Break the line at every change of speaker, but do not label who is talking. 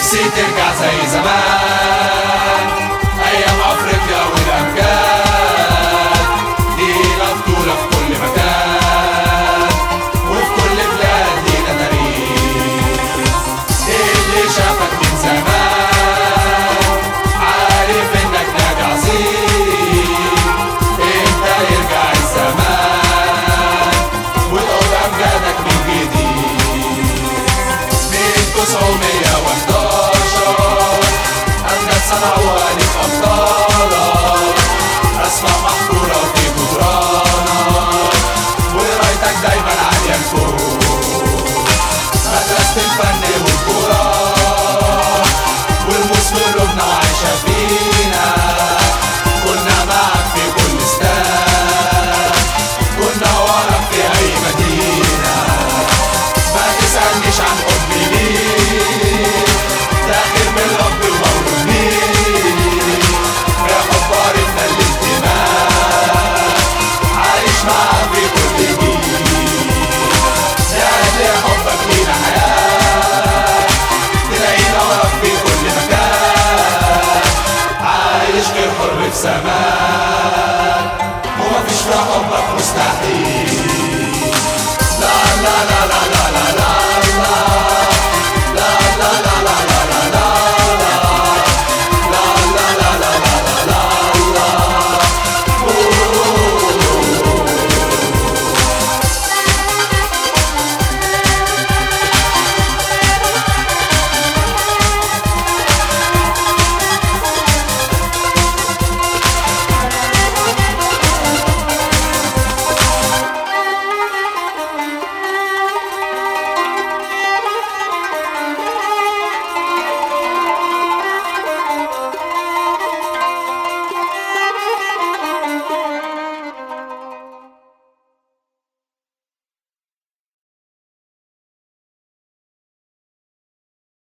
نفسي ترجع زي زمان أيام أفريقيا والأمجاد لينا بطولة في كل مكان وفي كل بلاد لينا تاريخ اللي شافك من زمان عارف إنك نادي عظيم إمتى يرجع الزمان وتعود أمجادك من جديد من 911 أمجاد صنعوها